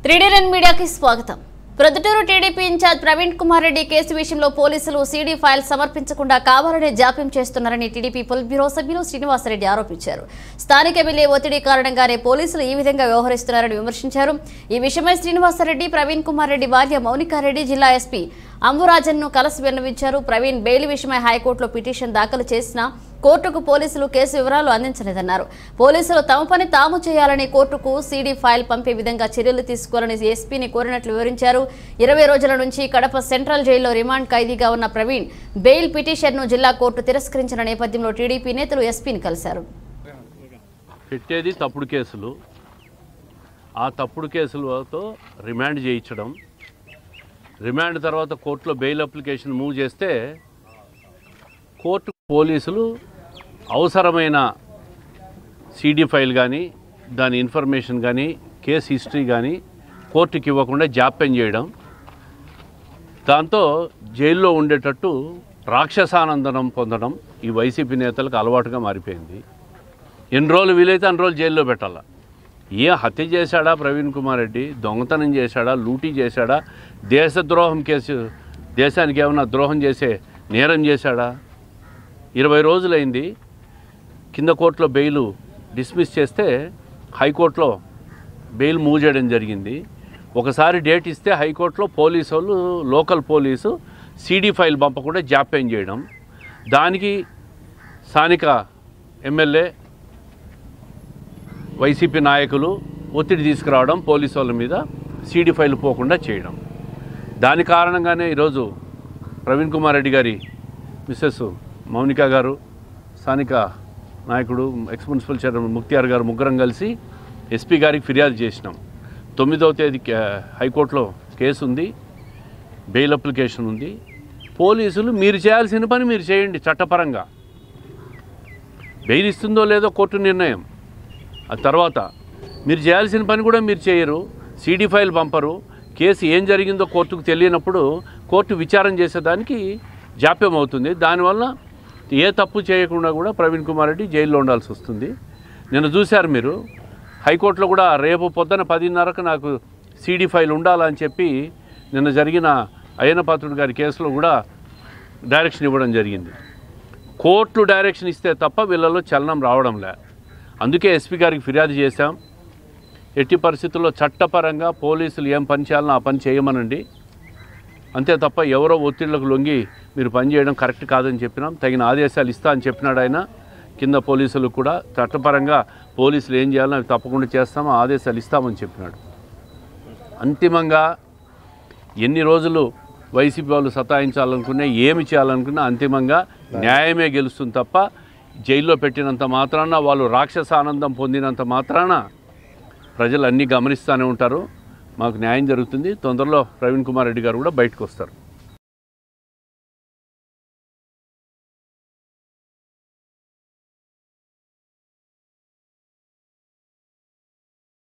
three D run మీడియాకి స్వాగతం Proddatur TDP incharge Praveen Kumar Reddy case విషయంలో పోలీసులు సీడీ ఫైల్ సమర్పించకుండా కావాలనే జాప్యం చేస్తున్నారని టీడీపీ పొలిట్ బ్యూరో సభ్యులు శ్రీనివాసరెడ్డి ఆరోపించారు స్థానిక ఎమ్మెల్యే ఒత్తిడి కారణంగానే పోలీసులు ఈ విధంగా వ్యవహరిస్తున్నారని విమర్శించారు ఈ విషయమై శ్రీనివాసరెడ్డి ప్రవీణ్ కుమార్ రెడ్డి భార్య మౌనికారెడ్డి జిల్లా ఎస్పీ అంబురాజన్ను కలిసి విన్నవించారు ప్రవీణ్ బెయిల్ విషయమై హైకోర్టులో పిటిషన్ దాఖలు చేసిన కోర్టుకు పోలీసులు కేసు వివరాలు అందించలేదన్నారు పోలీసులు తమ పని తాము చేయాలని కోర్టుకు సీడీ ఫైల్ పంపే విధంగా చర్యలు తీసుకోవాలని ఎస్పీని కోరినట్లు వివరించారు ఇరవై రోజుల నుంచి కడప సెంట్రల్ జైల్లో రిమాండ్ ఖైదీగా ఉన్న ప్రవీణ్ బెయిల్ పిటిషన్ను జిల్లా కోర్టు తిరస్కరించిన నేపథ్యంలో టీడీపీ నేతలు ఎస్పీని కలిశారు పెట్టేది తప్పుడు కేసులు ఆ తప్పుడు కేసులతో రిమాండ్ చేయించడం రిమాండ్ తర్వాత కోర్టులో బెయిల్ అప్లికేషన్ మూవ్ చేస్తే కోర్టు పోలీసులు అవసరమైన సీడీ ఫైల్ కానీ దాని ఇన్ఫర్మేషన్ కానీ కేసు హిస్టరీ కానీ కోర్టుకి ఇవ్వకుండా జాప్యం చేయడం దాంతో జైల్లో ఉండేటట్టు రాక్షసానందనం పొందడం ఈ వైసీపీ నేతలకు అలవాటుగా మారిపోయింది ఎన్ని రోజులు వీలైతే అన్ని రోజులు జైల్లో పెట్టాలా ఏ హత్య చేశాడా ప్రవీణ్ కుమార్ రెడ్డి దొంగతనం చేశాడా లూటీ చేశాడా దేశద్రోహం కేసు దేశానికి ఏమైనా ద్రోహం చేసే నేరం చేశాడా ఇరవై రోజులైంది కింద కోర్టులో బెయిల్ డిస్మిస్ చేస్తే హైకోర్టులో బెయిల్ మూవ్ చేయడం జరిగింది ఒకసారి డేట్ ఇస్తే హైకోర్టులో పోలీసు వాళ్ళు లోకల్ పోలీసు సీడీ ఫైల్ పంపకుండా జాప్యం చేయడం దానికి స్థానిక ఎమ్మెల్యే వైసీపీ నాయకులు ఒత్తిడి తీసుకురావడం పోలీసు వాళ్ళ మీద సీడీ ఫైల్ పోకుండా చేయడం దాని కారణంగానే ఈరోజు ప్రవీణ్ కుమార్ రెడ్డి గారి మిస్సెస్ మౌనిక గారు స్థానిక నాయకుడు ఎక్స్ మున్సిపల్ చైర్మన్ ముక్తియార్ గారు ముగ్గురం కలిసి ఎస్పీ గారికి ఫిర్యాదు చేసినాం తొమ్మిదవ తేదీ కే- హైకోర్టులో కేసు ఉంది బెయిల్ అప్లికేషన్ ఉంది పోలీసులు మీరు చేయాల్సిన పని మీరు చేయండి చట్టపరంగా బెయిల్ ఇస్తుందో లేదో కోర్టు నిర్ణయం ఆ తర్వాత మీరు చేయాల్సిన పని కూడా మీరు చేయరు సీడీ ఫైల్ పంపరు కేసు ఏం జరిగిందో కోర్టుకు తెలియనప్పుడు కోర్టు విచారణ చేసేదానికి జాప్యం అవుతుంది దానివల్ల ఏ తప్పు చేయకుండా కూడా ప్రవీణ్ కుమార్ రెడ్డి జైల్లో ఉండాల్సి వస్తుంది నిన్న చూశారు మీరు హైకోర్టులో కూడా రేపు పొద్దున పదిన్నరకు నాకు సీడీ ఫైల్ ఉండాలని చెప్పి నిన్న జరిగిన అయ్యనపాత్రుడు గారి కేసులో కూడా డైరెక్షన్ ఇవ్వడం జరిగింది కోర్టులు డైరెక్షన్ ఇస్తే తప్ప వీళ్ళలో చలనం రావడం లే అందుకే ఎస్పీ గారికి ఫిర్యాదు చేశాం ఎట్టి పరిస్థితుల్లో చట్టపరంగా పోలీసులు ఏం పని చేయాలనో ఆ పని చేయమనండి అంతే తప్ప ఎవరో ఒత్తిళ్లకు లొంగి మీరు పని చేయడం కరెక్ట్ కాదని చెప్పినాం తగిన ఆదేశాలు ఇస్తా అని చెప్పినాడు ఆయన కింద పోలీసులు కూడా చట్టపరంగా పోలీసులు ఏం చేయాలో అవి తప్పకుండా చేస్తామో ఆదేశాలు ఇస్తామని చెప్పినాడు అంతిమంగా ఎన్ని రోజులు వైసీపీ వాళ్ళు సతాయించాలనుకున్నా ఏమి చేయాలనుకున్నా అంతిమంగా న్యాయమే గెలుస్తుంది తప్ప జైల్లో పెట్టినంత మాత్రాన వాళ్ళు రాక్షస ఆనందం పొందినంత మాత్రాన ప్రజలు అన్నీ గమనిస్తూనే ఉంటారు మాకు న్యాయం జరుగుతుంది తొందరలో ప్రవీణ్ కుమార్ రెడ్డి గారు కూడా బయటకు వస్తారు